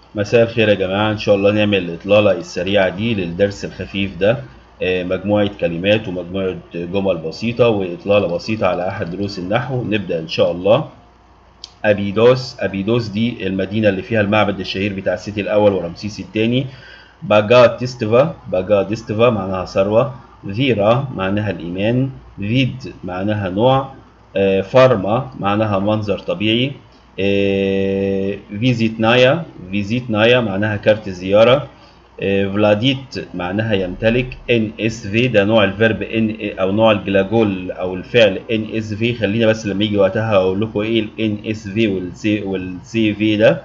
مساء الخير يا جماعة إن شاء الله نعمل الإطلالة السريعة دي للدرس الخفيف ده آه، مجموعة كلمات ومجموعة جمل بسيطة وإطلالة بسيطة على أحد دروس النحو نبدأ إن شاء الله أبيدوس أبيدوس دي المدينة اللي فيها المعبد الشهير بتاع السيتي الأول ورمسيس الثاني باجاتيستيفا باجاتيستيفا معناها ثروة فيرا معناها الإيمان فيد معناها نوع آه، فارما معناها منظر طبيعي آه، فيزيتنايا فيزيتنايا معناها كارت الزيارة آه، فلاديت معناها يمتلك ان اس في ده نوع الفيرب ان او نوع الجلاجول او الفعل ان اس في خلينا بس لما يجي وقتها اقول لكم ايه الان اس في والسي والسي في ده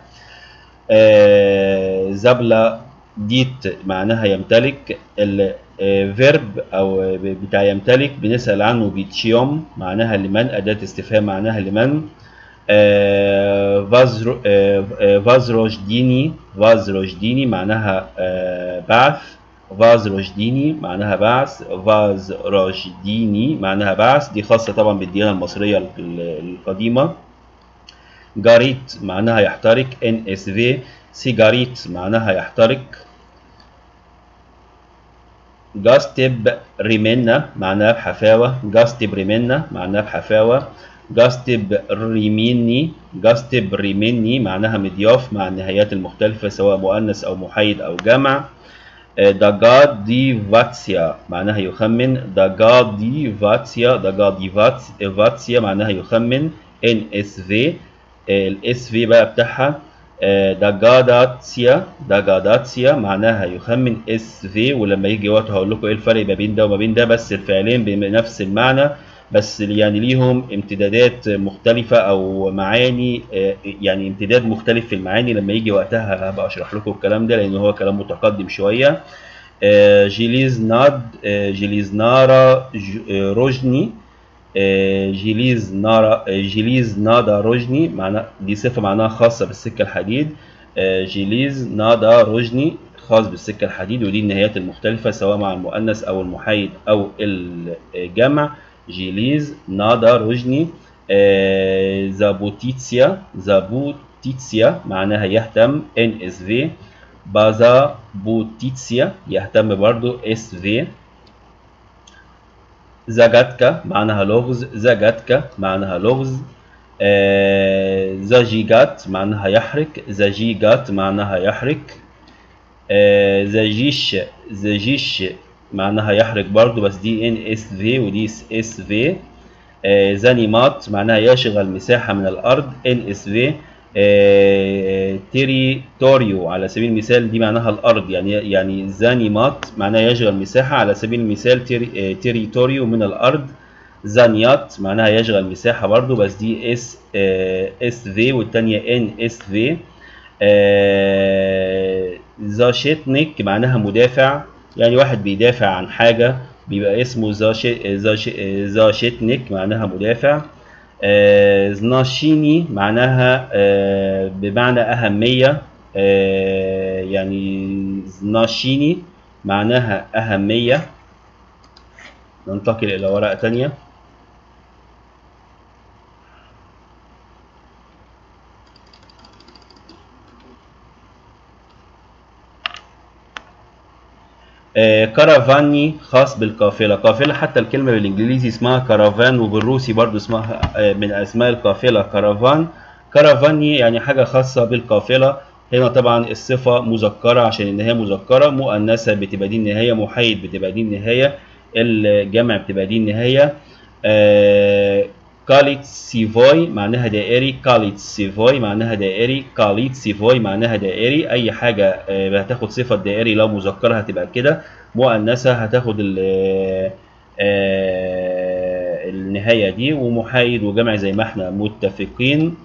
آه، زبلة ديت معناها يمتلك الفيرب او بتاع يمتلك بنسأل عنه بيتشيوم معناها لمن أداة استفهام معناها لمن آه، فازرو آه، آه، فازروجديني فازروجديني معناها آه، بعث فازروجديني معناها بعث فازروجديني معناها بعث دي خاصة طبعا بالديانة المصرية ال- القديمة جاريت معناها يحترق ان اس في سيجاريت معناها يحترق جاستب ريمنا معناها بحفاوة جاستب ريمنا معناها بحفاوة جاستب ريميني جاستب ريميني معناها مضياف مع النهايات المختلفة سواء مؤنث أو محايد أو جمع داجاد دي فاتسيا معناها يخمن داجاد دي فاتسيا داجاد دي فاتس- فاتسيا معناها يخمن ان اس في الاس في بقى بتاعها داجاداتسيا داجاداتسيا معناها يخمن اس في ولما يجي وقت هقول لكم ايه الفرق ما بين ده وما بين ده بس الفعلين بنفس المعنى بس يعني ليهم امتدادات مختلفة أو معاني آه، يعني امتداد مختلف في المعاني لما يجي وقتها هبقى أشرح لكم الكلام ده لأن هو كلام متقدم شوية آه، جيليز ناد آه، جيليز نارا ج- آه، روجني آه، جيليز نارا آه، جيليز نادا روجني معناه دي صفة معناها خاصة بالسكة الحديد آه، جيليز نادا روجني خاص بالسكة الحديد ودي النهايات المختلفة سواء مع المؤنث أو المحايد أو الجمع جيليز نادا روجني آه، زابوتيتسيا زابوتيتسيا معناها يهتم ان اس في بازا بوتيتسيا يهتم برضو اس في زاجاتكا معناها لغز زاجاتكا معناها لغز آه، زاجيجات معناها يحرق زاجيجات معناها يحرق آه، زاجيش زاجيش معناها يحرق برضو بس دي ان اس في ودي اس في آه، زانيمات معناها يشغل مساحة من الأرض ان اس في تيريتوريو على سبيل المثال دي معناها الأرض يعني يعني زانيمات معناها يشغل مساحة على سبيل المثال تيري آه، تيريتوريو من الأرض زانيات معناها يشغل مساحة برضو بس دي اس اس في والتانية ان اس في زاشيتنيك معناها مدافع يعني واحد بيدافع عن حاجة بيبقى اسمه زاشي زاشي زاشيتنيك معناها مدافع آه، زناشيني معناها آه، بمعنى أهمية آه، يعني زناشيني معناها أهمية ننتقل إلى ورقة تانية آه، كارافاني خاص بالقافلة قافلة حتى الكلمة بالإنجليزي اسمها كارافان وبالروسي برضو اسمها آه، من أسماء القافلة كارافان كارافاني يعني حاجة خاصة بالقافلة هنا طبعا الصفة مذكرة عشان النهاية مذكرة مؤنثة بتبقى دي النهاية محايد بتبقى دي النهاية الجمع بتبقى دي النهاية آه، كاليت سيفوي معناها دائري كاليت سيفوي معناها دائري كاليت سيفوي معناها دائري اي حاجه آه، هتاخد صفه دائري لو مذكره هتبقى كده مؤنثه هتاخد ال آه، النهايه دي ومحايد وجمع زي ما احنا متفقين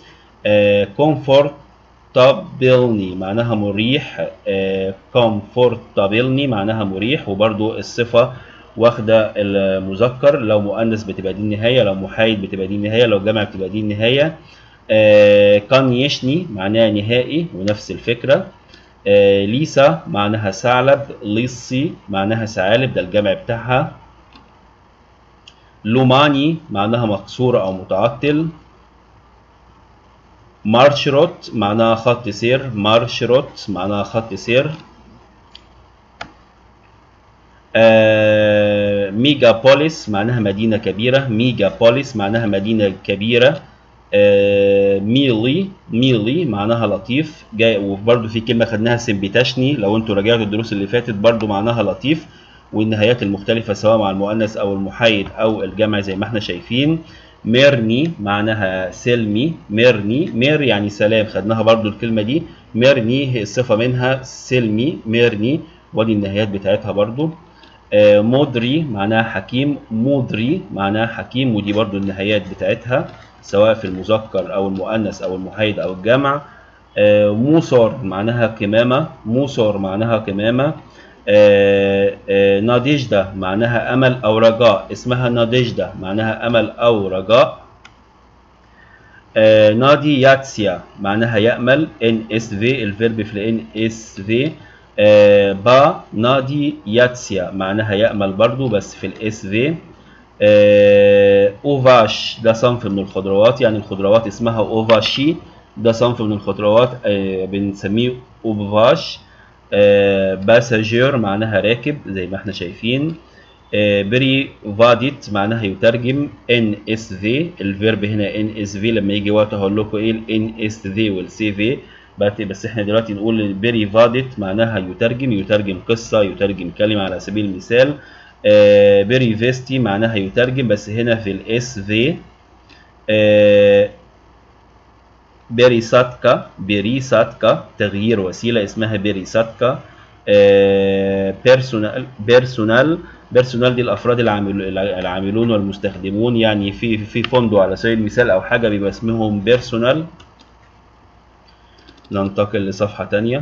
كومفورتابلني معناها مريح كومفورتابلني معناها مريح وبرضو الصفه واخده المذكر لو مؤنث بتبقى دي النهايه لو محايد بتبقى دي النهايه لو جمع بتبقى دي النهايه آه، كان يشني معناها نهائي ونفس الفكره آه، ليسا معناها ثعلب ليسي معناها ثعالب ده الجمع بتاعها لوماني معناها مكسورة أو متعطل مارشروت معناها خط سير مارشروت معناها خط سير آه ميجا بوليس معناها مدينة كبيرة ميجا بوليس معناها مدينة كبيرة آه ميلي ميلي معناها لطيف جاي وبرده في كلمة خدناها سمبيتاشني لو انتوا راجعتوا الدروس اللي فاتت برده معناها لطيف والنهايات المختلفة سواء مع المؤنث أو المحايد أو الجمع زي ما احنا شايفين ميرني معناها سلمي ميرني مير يعني سلام خدناها برضو الكلمة دي ميرني هي الصفة منها سلمي ميرني ودي النهايات بتاعتها برضو آه مودري معناها حكيم مودري معناها حكيم ودي برضو النهايات بتاعتها سواء في المذكر أو المؤنث أو المحايد أو الجمع آه موسور معناها كمامة موسور معناها كمامة آه آه ناديجدا معناها أمل أو رجاء اسمها ناديجدا معناها أمل أو رجاء آه نادي ياتسيا معناها يأمل ان اس في الفيرب في ان اس في با نادي ياتسيا معناها يأمل برضو بس في الاس في اوفاش ده صنف من الخضروات يعني الخضروات اسمها اوفاشي ده صنف من الخضروات بنسميه اوفاش آه باساجير معناها راكب زي ما احنا شايفين آه بري فاديت معناها يترجم ان اس في الفيرب هنا ان اس في لما يجي وقت هقول لكم ايه الان اس في والسي في بس احنا دلوقتي نقول بري فاديت معناها يترجم يترجم قصه يترجم كلمه على سبيل المثال آه بري فيستي معناها يترجم بس هنا في الاس في بيريساتكا بيريساتكا تغيير وسيلة اسمها بيريساتكا بيرسونال بيرسونال بيرسونال دي الافراد العامل العاملون والمستخدمون يعني في في فندق على سبيل المثال او حاجه بيبقى اسمهم بيرسونال ننتقل لصفحه تانية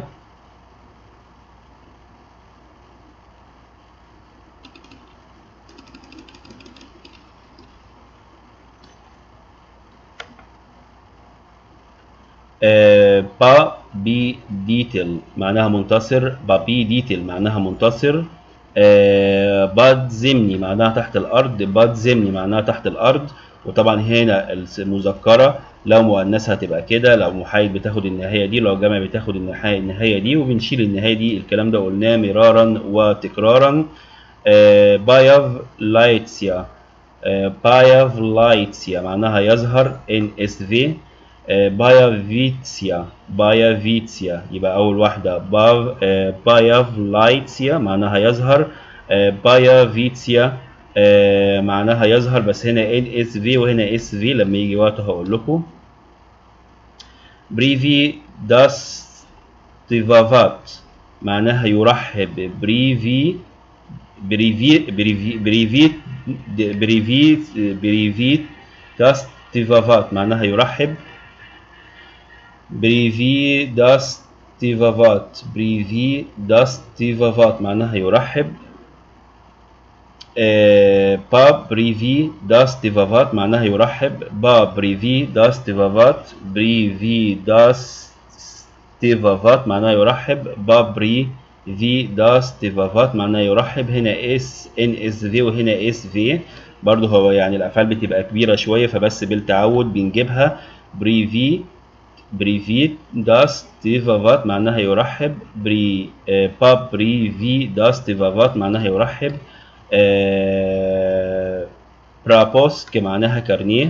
با بي ديتل معناها منتصر بابي ديتل معناها منتصر آه باد زمني معناها تحت الارض باد زمني معناها تحت الارض وطبعا هنا المذكره لو مؤنثه هتبقى كده لو محايد بتاخد النهايه دي لو جمع بتاخد النهايه النهايه دي وبنشيل النهايه دي الكلام ده قلناه مرارا وتكرارا آه بايف لايتسيا آه بايف لايتسيا معناها يظهر ان اس في بايافيتسيا بايافيتسيا يبقى أول واحدة باف بايافلايتسيا معناها يظهر بايافيتسيا معناها يظهر بس هنا ان اس في وهنا اس في لما يجي وقته هقول لكم بريفي داس تيفافات معناها يرحب بريفي بريفي بريفي بريفي بريفي بريفي داس تيفافات معناها يرحب بريفي داس تيفافات بريفي داس تيفافات معناها يرحب آه با بريفي داس تيفافات معناها يرحب با بريفي داس تيفافات بريفي داس تيفافات معناها يرحب با بري في داس تيفافات معناها يرحب هنا اس ان اس في وهنا اس في برضه هو يعني الافعال بتبقى كبيره شويه فبس بالتعود بنجيبها بريفي بريفيت داس تيفافات معناها يرحب بري آه با بريفي داس تيفافات معناها يرحب آه برابوسك معناها كارنيه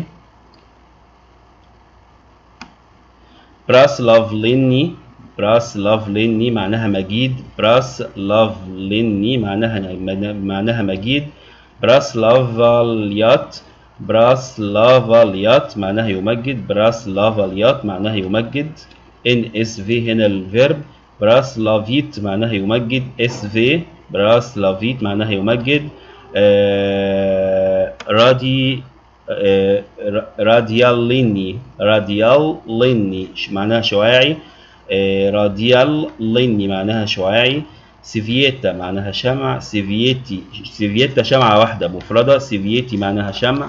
براس لافليني براس لافليني معناها مجيد براس لافليني معناها معناها مجيد براس لافاليات براس لافاليات معناها يمجد براس لافاليات معناها يمجد ان اس في هنا الفيرب براس لافيت معناها يمجد اس في براس لافيت معناها يمجد آه رادي آه راديال ليني راديال ليني معناها شعاعي آه راديال ليني معناها شعاعي سيفييتا معناها شمع سيفييتي سيفييتا شمعة واحدة مفردة سيفييتي معناها شمع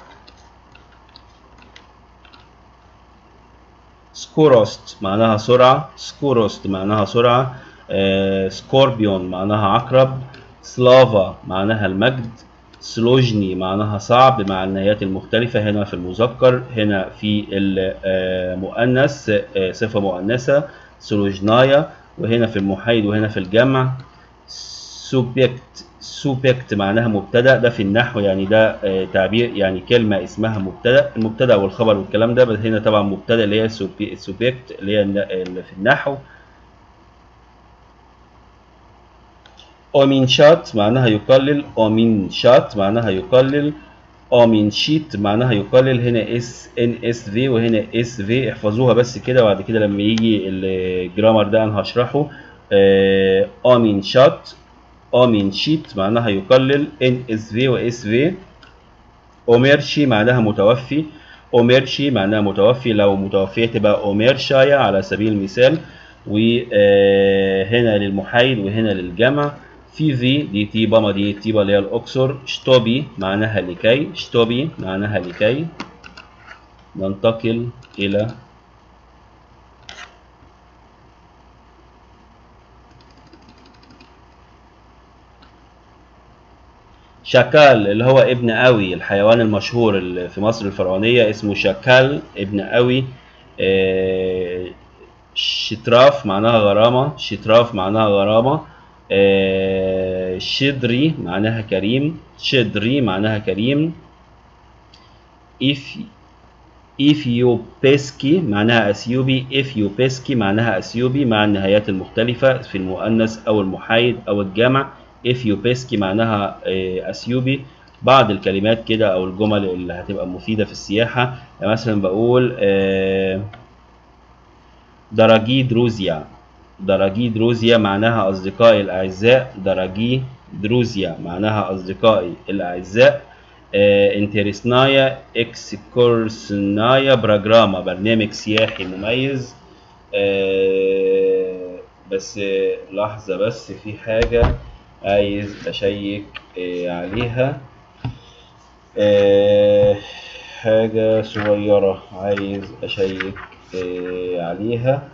سكوروست معناها سرعة سكوروست معناها سرعة آه سكوربيون معناها عقرب سلافا معناها المجد سلوجني معناها صعب مع النهايات المختلفة هنا في المذكر هنا في المؤنث آه، صفة مؤنثة سلوجنايا وهنا في المحايد وهنا في الجمع سوبيكت سوبيكت معناها مبتدا ده في النحو يعني ده آه، تعبير يعني كلمه اسمها مبتدا المبتدا والخبر والكلام ده بس هنا طبعا مبتدا اللي هي سوبي- سوبيكت اللي هي الن- اللي في النحو اومين شات معناها يقلل اومين شات معناها يقلل اومين شيت معناها يقلل هنا اس ان اس في وهنا اس في احفظوها بس كده وبعد كده لما يجي الجرامر ده انا هشرحه آه، اومين شات اومين شيت معناها يقلل ان اس في واس في اوميرشي معناها متوفي اوميرشي معناها متوفي لو متوفية تبقى اوميرشايا على سبيل المثال وهنا للمحايد وهنا للجمع في في دي تيبا ما دي تيبا اللي هي الاقصر شتوبي معناها لكي شتوبي معناها لكي ننتقل الى شاكال اللي هو ابن قوي الحيوان المشهور اللي في مصر الفرعونية اسمه شاكال ابن قوي آه، شتراف معناها غرامة شتراف معناها غرامة آه، شدري معناها كريم شدري معناها كريم إف إثيوبيسكي معناها أثيوبي إثيوبيسكي معناها أثيوبي مع النهايات المختلفة في المؤنث أو المحايد أو الجمع إثيوبيسكي معناها آه، أثيوبي بعض الكلمات كده أو الجمل اللي هتبقى مفيدة في السياحة يعني مثلا بقول آه، دراجي دروزيا دراجي دروزيا معناها أصدقائي الأعزاء دراجي دروزيا معناها أصدقائي الأعزاء آه، انترسنايا اكسكورسنايا براجراما برنامج سياحي مميز آه، بس آه، لحظة بس في حاجة عايز أشيك آه، عليها آه، حاجة صغيرة عايز أشيك آه، عليها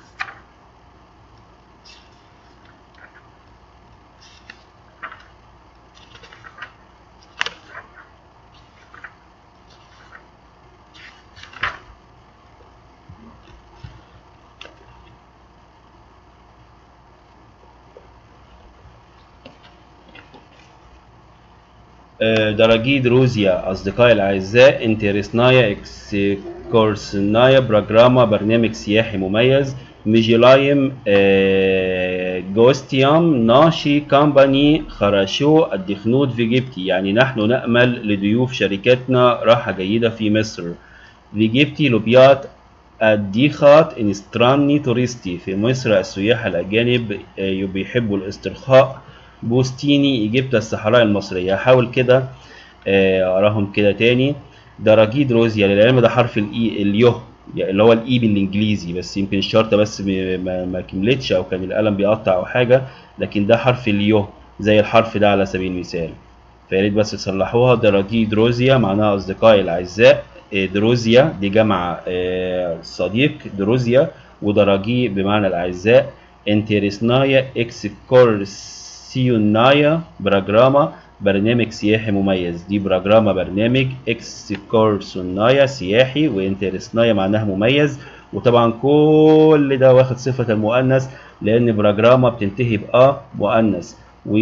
آه، دراجي دروزيا أصدقائي الأعزاء انترسنايا اكسكورسنايا براجراما برنامج سياحي مميز ميجيلايم آه، جوستيام ناشي كامباني خراشو الدخنود في جيبتي يعني نحن نأمل لضيوف شركتنا راحة جيدة في مصر في جيبتي لوبيات الديخات انستراني تورستي في مصر السياح الأجانب آه، بيحبوا الاسترخاء بوستيني إجبت الصحراء المصرية هحاول كده آه، أقراهم كده تاني دراجيد روزيا للعلم ده حرف الإي اليوه يعني اللي هو الإي بالإنجليزي بس يمكن الشرطة بس م- ما, ما كملتش أو كان القلم بيقطع أو حاجة لكن ده حرف اليوه زي الحرف ده على سبيل المثال فيا ريت بس تصلحوها دراجي دروزيا معناها أصدقائي الأعزاء آه، دروزيا دي جمع آه، صديق دروزيا ودراجي بمعنى الأعزاء انترسنايا اكسكورسيونايا براجراما برنامج سياحي مميز دي براجراما برنامج اكسكورسونايا سياحي وانترسنايا معناها مميز وطبعا كل ده واخد صفة المؤنث لأن براجراما بتنتهي بأ مؤنث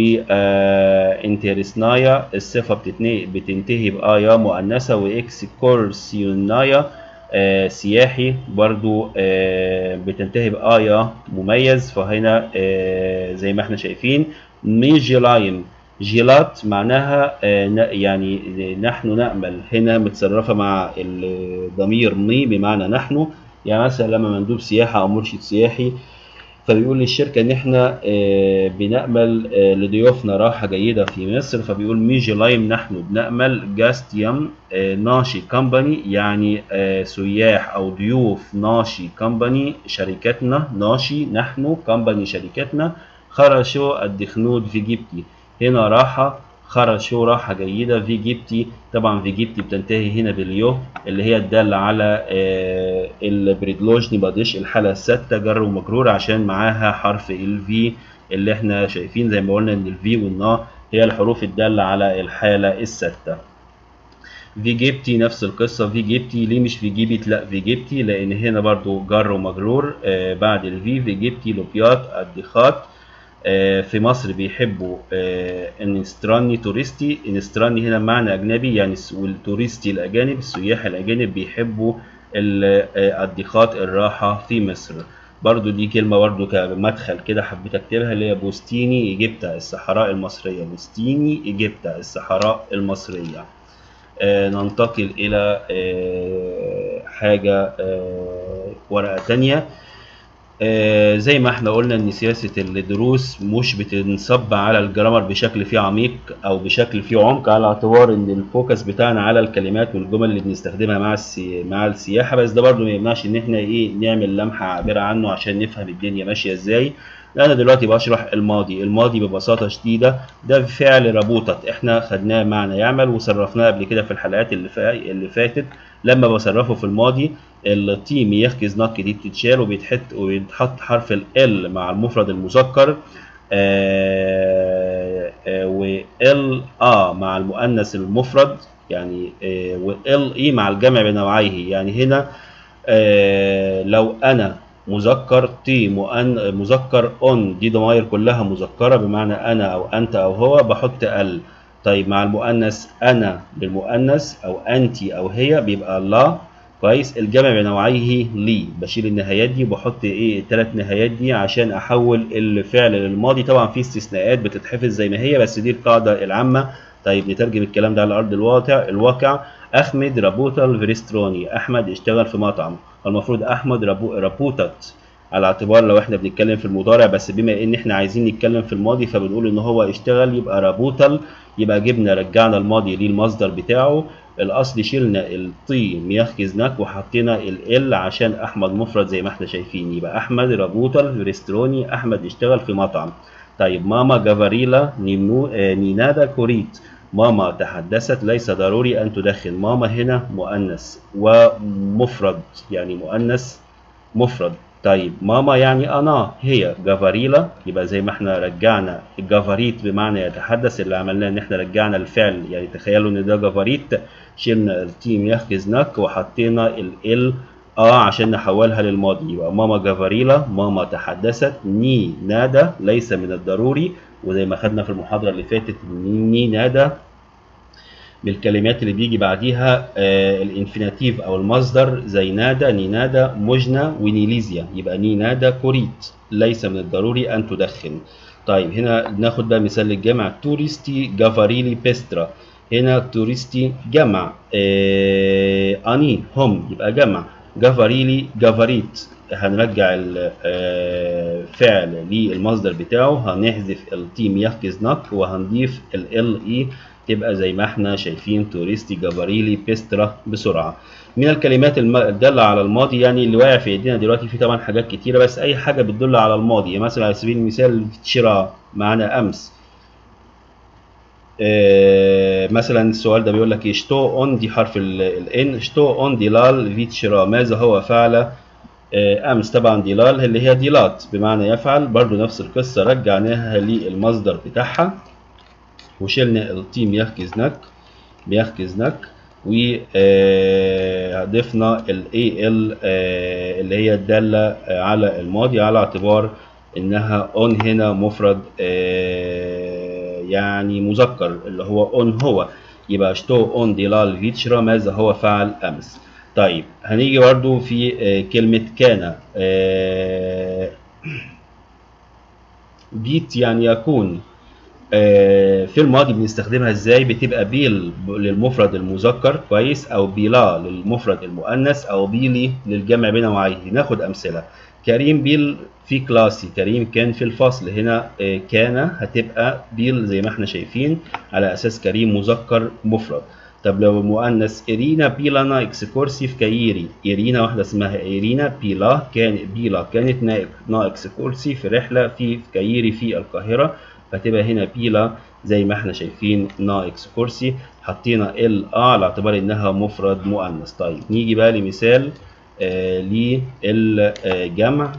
وانترسنايا الصفة بتتني- بتنتهي بأ يا مؤنثة واكسكورسيونايا آه، سياحي برضو آه، بتنتهي بآ يا مميز فهنا آه، زي ما احنا شايفين ميجيلايم جيلات معناها آه، ن- يعني نحن نأمل هنا متصرفة مع الضمير مي بمعنى نحن يعني مثلا لما مندوب سياحة أو مرشد سياحي فبيقول للشركة إن إحنا آه، بنأمل آه، لضيوفنا راحة جيدة في مصر فبيقول ميجي لايم نحن بنأمل جاستيام آه، ناشي كومباني يعني آه، سياح أو ضيوف ناشي كومباني شركتنا ناشي نحن كومباني شركتنا خرشوا الدخنود في جيبتي هنا راحة خرشوا راحة جيدة في جيبتي طبعا في جيبتي بتنتهي هنا باليو اللي هي الدالة على آه، البريدلوجني باديش الحالة الستة جر ومجرور عشان معاها حرف الفي اللي احنا شايفين زي ما قلنا ان الفي والنا هي الحروف الدالة على الحالة الستة فيجيبتي نفس القصة فيجيبتي ليه مش فيجيبت لا فيجيبتي لأن هنا برضو جر ومجرور آه بعد الفي فيجيبتي لوبيات الدخات آه في مصر بيحبوا آه انستراني تورستي انستراني هنا معنى أجنبي يعني والتورستي الأجانب السياح الأجانب بيحبوا الدخات الراحة في مصر برضو دي كلمة برضو كمدخل كده حبيت اكتبها اللي هي بوستيني ايجيبتا الصحراء المصرية بوستيني ايجيبتا الصحراء المصرية آه ننتقل الى آه حاجة آه ورقة تانية آه زي ما احنا قلنا ان سياسة الدروس مش بتنصب على الجرامر بشكل فيه عميق او بشكل فيه عمق على اعتبار ان الفوكس بتاعنا على الكلمات والجمل اللي بنستخدمها مع السي... مع السياحة بس ده برضو ما يمنعش ان احنا ايه نعمل لمحة عابرة عنه عشان نفهم الدنيا ماشية ازاي انا دلوقتي بشرح الماضي الماضي ببساطة شديدة ده فعل ربوطة احنا خدناه معنى يعمل وصرفناه قبل كده في الحلقات اللي, فا... اللي فاتت لما بصرفه في الماضي التيم يحكز نق دي بتتشال وبيتحط وبيتحط حرف ال مع المفرد المذكر وال ا مع المؤنث المفرد يعني وال اي مع الجمع بنوعيه يعني هنا آه لو انا مذكر تي مؤن مذكر اون دي ضمائر كلها مذكره بمعنى انا او انت او هو بحط ال طيب مع المؤنث انا بالمؤنث او انت او هي بيبقى الله كويس الجمع بنوعيه لي بشيل النهايات دي وبحط ايه الثلاث نهايات دي عشان احول الفعل للماضي طبعا في استثناءات بتتحفظ زي ما هي بس دي القاعده العامه طيب نترجم الكلام ده على ارض الواقع الواقع احمد رابوتال فيرستروني احمد اشتغل في مطعم المفروض احمد رابو رابوتت على اعتبار لو احنا بنتكلم في المضارع بس بما ان احنا عايزين نتكلم في الماضي فبنقول ان هو اشتغل يبقى رابوتال يبقى جبنا رجعنا الماضي للمصدر بتاعه الاصل شلنا الطي ميخزنك وحطينا ال عشان احمد مفرد زي ما احنا شايفين يبقى احمد رابوتال ريستروني احمد اشتغل في مطعم طيب ماما جافاريلا نيمو آه نينادا كوريت ماما تحدثت ليس ضروري ان تدخن ماما هنا مؤنث ومفرد يعني مؤنث مفرد طيب ماما يعني انا هي جافاريلا يبقى زي ما احنا رجعنا الجافاريت بمعنى يتحدث اللي عملناه ان احنا رجعنا الفعل يعني تخيلوا ان ده جافاريت شلنا التيم يحجز نك وحطينا ال اه عشان نحولها للماضي يبقى ماما جافاريلا ماما تحدثت ني نادى ليس من الضروري وزي ما خدنا في المحاضرة اللي فاتت ني نادى من الكلمات اللي بيجي بعديها آه الانفيناتيف او المصدر زي نادى نينادا مجنى ونيليزيا يبقى نينادا كوريت ليس من الضروري ان تدخن طيب هنا ناخد بقى مثال للجمع توريستي جافاريلي بيسترا هنا توريستي جمع آه اني هم يبقى جمع جافاريلي جافاريت هنرجع الفعل للمصدر بتاعه هنحذف التيم يحجز نق وهنضيف ال اي تبقى زي ما احنا شايفين توريستي جافاريلي بيسترا بسرعه من الكلمات الداله على الماضي يعني اللي واقع في ايدينا دلوقتي في طبعا حاجات كتيره بس اي حاجه بتدل على الماضي يعني مثلا على سبيل المثال شراء معانا امس آه مثلا السؤال ده بيقول لك ايه شتو اون دي حرف الان شتو اون ديلال فيت شراء ماذا هو فعل آه امس طبعا ديلال اللي هي ديلات بمعنى يفعل برضو نفس القصه رجعناها للمصدر بتاعها وشلنا التيم يحجز نك بيحجز نك وضفنا ال AL اللي هي الدالة على الماضي على اعتبار انها اون هنا مفرد يعني مذكر اللي هو اون هو يبقى شتو اون ديلال فيتشرا ماذا هو فعل امس طيب هنيجي برضو في كلمة كان بيت يعني يكون في الماضي بنستخدمها ازاي بتبقى بيل للمفرد المذكر كويس او بيلا للمفرد المؤنث او بيلي للجمع بنوعيه ناخد امثله كريم بيل في كلاسي كريم كان في الفصل هنا كان هتبقى بيل زي ما احنا شايفين على اساس كريم مذكر مفرد طب لو مؤنث إيرينا بيلانا إكسكورسي في كايري إيرينا واحدة اسمها إيرينا بيلا كان بيلا كانت نا إكسكورسي في رحلة في كايري في القاهرة فتبقى هنا بيلا زي ما احنا شايفين نا إكسكورسي حطينا ال ا على اعتبار انها مفرد مؤنث طيب نيجي بقى لمثال آه للجمع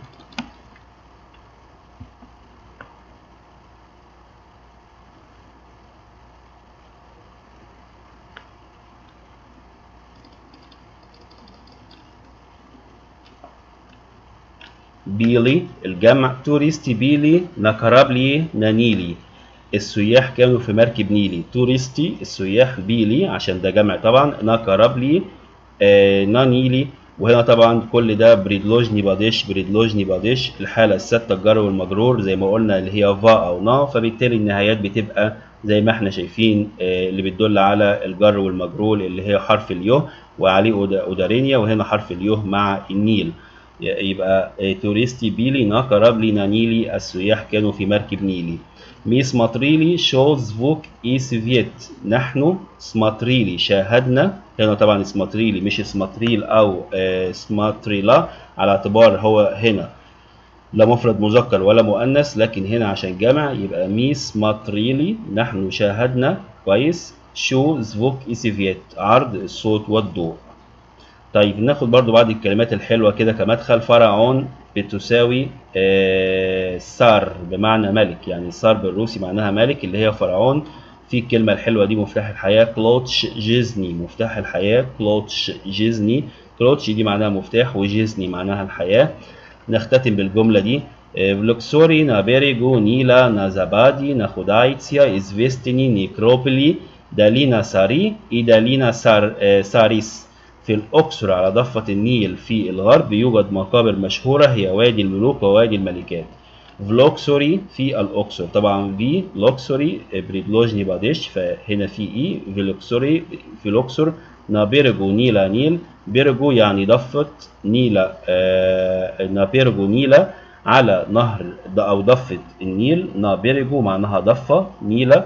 بيلي الجمع توريستي بيلي نكرابلي نانيلي السياح كانوا في مركب نيلي توريستي السياح بيلي عشان ده جمع طبعا نكرابلي آه نانيلي وهنا طبعا كل ده بريدلوجني باديش بريدلوجني باديش الحاله السادسه الجر والمجرور زي ما قلنا اللي هي فا او نا فبالتالي النهايات بتبقى زي ما احنا شايفين اللي بتدل على الجر والمجرور اللي هي حرف اليو وعليه اودارينيا وهنا حرف اليو مع النيل يبقى توريستي بيلي ناكرابلي نانيلي السياح كانوا في مركب نيلي مي سماتريلي شوز فوك اي سيفيت نحن سماتريلي شاهدنا هنا طبعا سماتريلي مش سماتريل او سماتريلا على اعتبار هو هنا لا مفرد مذكر ولا مؤنث لكن هنا عشان جمع يبقى ميس ماتريلي نحن شاهدنا كويس شو زفوك ايسيفيت عرض الصوت والضوء طيب ناخد برضو بعض الكلمات الحلوة كده كمدخل فرعون بتساوي آه سار بمعنى ملك يعني سار بالروسي معناها ملك اللي هي فرعون في الكلمة الحلوة دي مفتاح الحياة كلوتش جيزني مفتاح الحياة كلوتش جيزني كلوتش دي معناها مفتاح وجيزني معناها الحياة نختتم بالجملة دي فلوكسوري نابيريجو نيلا نازابادي ناخودايتسيا إزفيستيني نيكروبولي دالينا ساري إيدالينا سار ساريس في الأقصر على ضفة النيل في الغرب يوجد مقابر مشهورة هي وادي الملوك ووادي الملكات فلوكسوري في الأقصر طبعا في لوكسوري بريدلوجني باديش فهنا في إي فلوكسوري في الأقصر نابيرجو نيلا نيل بيرجو يعني ضفة نيلا آه نابيرجو نيلا على نهر أو ضفة النيل نابيرجو معناها ضفة نيلا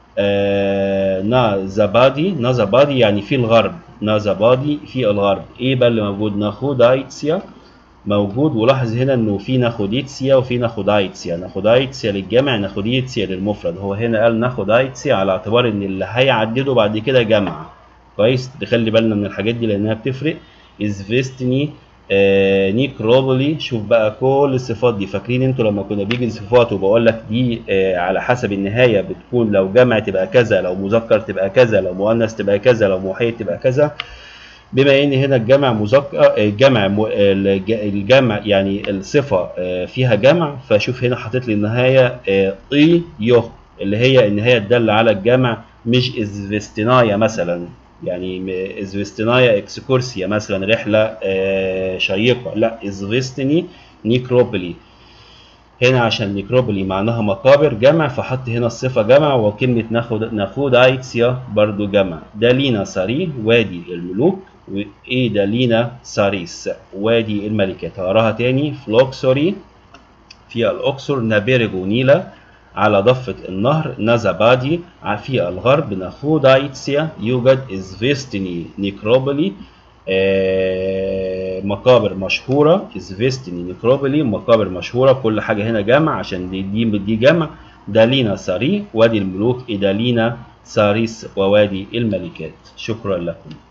آه نازابادي نازابادي يعني في الغرب نازابادي في الغرب ايه بقى اللي موجود ناخودايتسيا موجود ولاحظ هنا انه في ناخوديتسيا وفي ناخودايتسيا ناخودايتسيا للجمع ناخوديتسيا للمفرد هو هنا قال ناخودايتسيا على اعتبار ان اللي هيعدده بعد كده جمع كويس تخلي بالنا من الحاجات دي لانها بتفرق ازفيستني آه نيكروبولي شوف بقى كل الصفات دي فاكرين انتوا لما كنا بيجي صفات وبقول لك دي آه على حسب النهايه بتكون لو جمع تبقى كذا لو مذكر تبقى كذا لو مؤنث تبقى كذا لو موحد تبقى كذا بما ان هنا الجمع مذكر الجمع الجمع يعني الصفه آه فيها جمع فشوف هنا حاطط لي النهايه اي يو اللي هي النهايه تدل على الجمع مش ازفستنايا مثلا يعني ازفستنايا اكسكورسيا مثلا رحله شيقه لا ازفستني نيكروبولي هنا عشان نيكروبولي معناها مقابر جمع فحط هنا الصفه جمع وكلمه ناخد ناخود ايتسيا برضو جمع دالينا ساري وادي الملوك وايه دالينا ساريس وادي الملكات هقراها تاني فلوكسوري في الاقصر نابيرجو نيلا على ضفة النهر نازابادي في الغرب ناخودايتسيا يوجد إزفيستني نيكروبولي آه مقابر مشهورة إزفيستني نيكروبولي مقابر مشهورة كل حاجة هنا جمع عشان دي دي, دي جمع دالينا ساري وادي الملوك إدالينا ساريس ووادي الملكات شكرا لكم